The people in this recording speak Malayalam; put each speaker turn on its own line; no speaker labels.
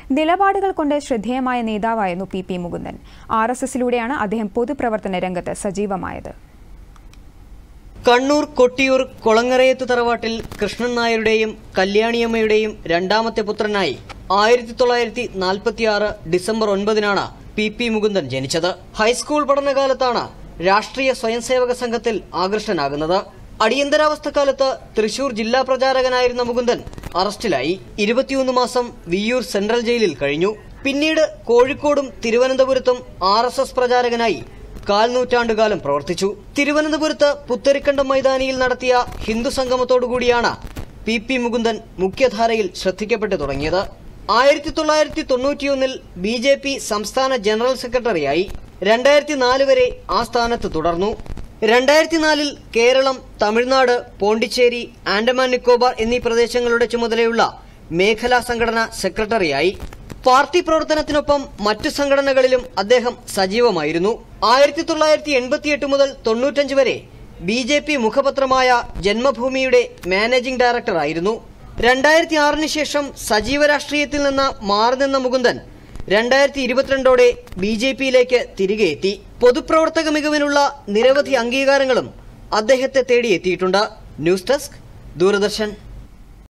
നിലപാടുകൾ കൊണ്ട് ശ്രദ്ധേയമായ നേതാവായിരുന്നു P P Mukundan R S എസിലൂടെയാണ് അദ്ദേഹം പൊതുപ്രവർത്തന രംഗത്ത് സജീവമായത്
കണ്ണൂർ കൊട്ടിയൂർ കൊളങ്ങരയത്ത് തറവാട്ടിൽ കൃഷ്ണൻ നായരുടെയും കല്യാണിയമ്മയുടെയും രണ്ടാമത്തെ പുത്രനായി ആയിരത്തി തൊള്ളായിരത്തി നാൽപ്പത്തിയാറ് ഡിസംബർ ഒൻപതിനാണ് പി പി മുകുന്ദൻ ജനിച്ചത് ഹൈസ്കൂൾ പഠനകാലത്താണ് രാഷ്ട്രീയ സ്വയംസേവക സംഘത്തിൽ ആകൃഷ്ടനാകുന്നത് അടിയന്തരാവസ്ഥക്കാലത്ത് തൃശൂർ ജില്ലാ പ്രചാരകനായിരുന്ന മുകുന്ദൻ അറസ്റ്റിലായി ഇരുപത്തിയൊന്ന് മാസം വിയ്യൂർ സെൻട്രൽ ജയിലിൽ കഴിഞ്ഞു പിന്നീട് കോഴിക്കോടും തിരുവനന്തപുരത്തും ആർ എസ് എസ് പ്രചാരകനായി കാൽനൂറ്റാണ്ടുകാലം പ്രവർത്തിച്ചു തിരുവനന്തപുരത്ത് പുത്തരിക്കണ്ടം മൈതാനിയിൽ നടത്തിയ ഹിന്ദു സംഗമത്തോടുകൂടിയാണ് പി പി മുകുന്ദൻ മുഖ്യധാരയിൽ ശ്രദ്ധിക്കപ്പെട്ടു തുടങ്ങിയത് ആയിരത്തി തൊള്ളായിരത്തി തൊണ്ണൂറ്റിയൊന്നിൽ ബി ജെ പി സംസ്ഥാന ജനറൽ സെക്രട്ടറിയായി രണ്ടായിരത്തി നാല് വരെ ആ സ്ഥാനത്ത് തുടർന്നു രണ്ടായിരത്തി നാലിൽ കേരളം തമിഴ്നാട് പോണ്ടിച്ചേരി ആൻഡമാൻ നിക്കോബാർ എന്നീ പ്രദേശങ്ങളുടെ ചുമതലയുള്ള മേഖലാ സംഘടന സെക്രട്ടറിയായി പാർട്ടി പ്രവർത്തനത്തിനൊപ്പം മറ്റു സംഘടനകളിലും അദ്ദേഹം സജീവമായിരുന്നു ആയിരത്തി തൊള്ളായിരത്തി എൺപത്തിയെട്ട് മുതൽ തൊണ്ണൂറ്റഞ്ച് വരെ ബി ജെ പി മുഖപത്രമായ ജന്മഭൂമിയുടെ മാനേജിംഗ് ഡയറക്ടറായിരുന്നു രണ്ടായിരത്തി ആറിന് ശേഷം സജീവ രാഷ്ട്രീയത്തിൽ നിന്ന് മാറി നിന്ന മുകുന്ദൻ രണ്ടായിരത്തി ഇരുപത്തിരണ്ടോടെ ബി ജെ പിയിലേക്ക് തിരികെ എത്തി പൊതുപ്രവർത്തക മികവിനുള്ള നിരവധി അംഗീകാരങ്ങളും അദ്ദേഹത്തെ തേടിയെത്തിയിട്ടുണ്ട് ന്യൂസ് ഡെസ്ക് ദൂരദർശൻ